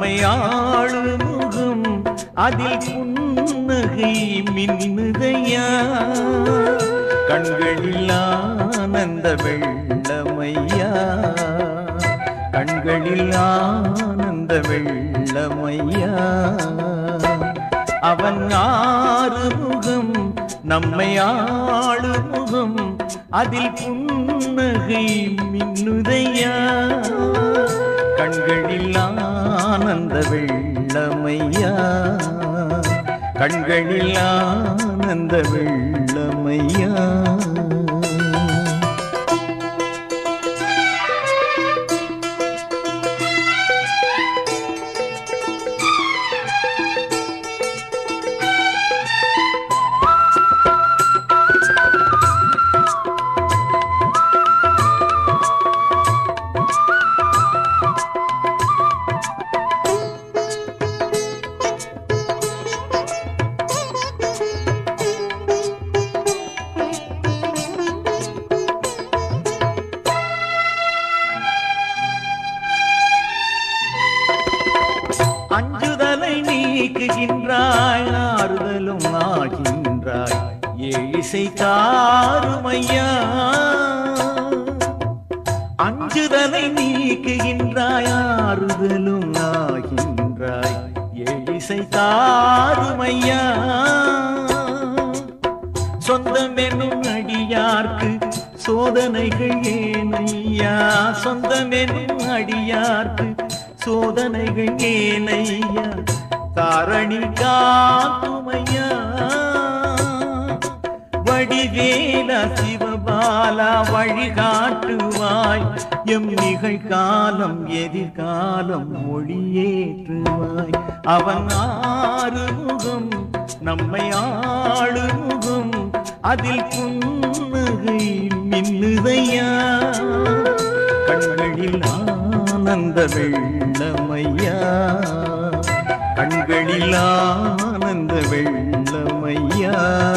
நம்மை ஆளு முகம் அதில் புன்னகை மின்னுதையா கண்களில் ஆனந்த வெள்ளமையா கண்களில் ஆனந்த வெள்ளமையா அவன் ஆறு முகம் நம்மை ஆளு முகம் அதில் புன்னகை மின்னுதையா கண்களில் ஆனந்த வெள்ளமையா கண்களில் ஆனந்த வெள்ளமையா அஞ்சுதலை நீக்குகின்றாய் ஆறுதலும் ஆகின்றாய் ஏசை தாருமையா அஞ்சுதலை நீக்குகின்றாய் ஆறுதலும் ஆகின்றாய் ஏசை தாருமையா சொந்தம் என்னும் அடியார்க்கு சோதனைகள் ஏனையா சொந்தம் என்னும் அடியார்க்கு சோதனைகள் ஏனையா தாரணி காத்துமையா வடிவேலா சிவபாலா வழிகாட்டுவாய் எம் நிகழ்காலம் எதிர்காலம் மொழியேற்றுவாய் அவன் ஆறு முகம் நம்மை ஆளு முகம் அதில் புன்னகை மின்னுதையா கண்களில் ஆனந்த வெள்ளமையா கண்களில் ஆனந்த வெள்ளமையா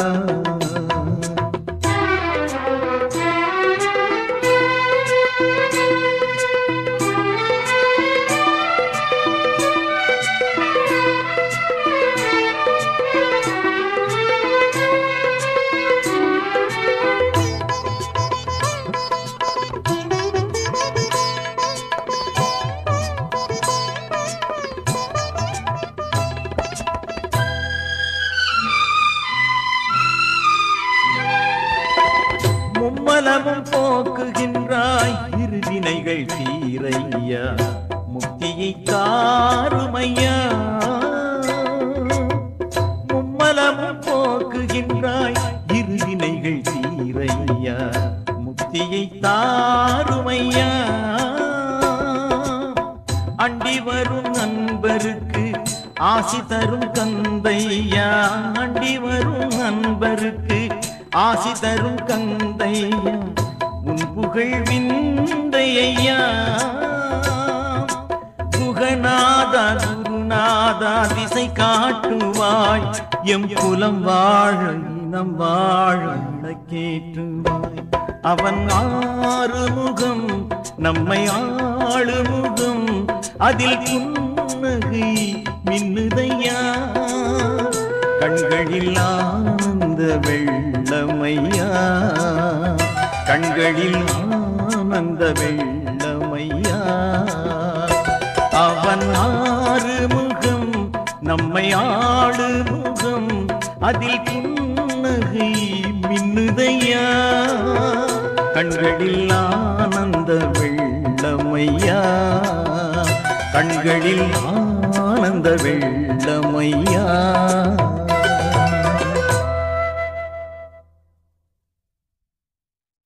மும்மலமும் போக்குகின்றாய் இருவினைகள் தீரையா முக்தியை தாருமையா மும்மலமும் போக்குகின்றாய் இருவினைகள் தீரையா முக்தியை தாருமையா அண்டி வரும் நண்பருக்கு ஆசி தரும் கந்தையா அண்டி வரும் நண்பருக்கு ஆசி தரும் கந்தையா உன் புகழ் விந்தையா குகநாதா குருநாதா திசை காட்டுவாய் எம் குலம் வாழ இனம் வாழ கேட்டுவாய் அவன் ஆறு முகம் நம்மை ஆளு முகம் அதில் புன்னகை மின்னுதையா கண்களில் ஆனந்த வெள்ளமையா கண்களில் ஆனந்த வெள்ளமையா அவன் ஆறு முகம் நம்மை ஆடு முகம் அதில் புன்னகை மின்னுதையா கண்களில் ஆனந்த வெள்ளமையா கண்களில் ஆனந்த வெள்ளமையா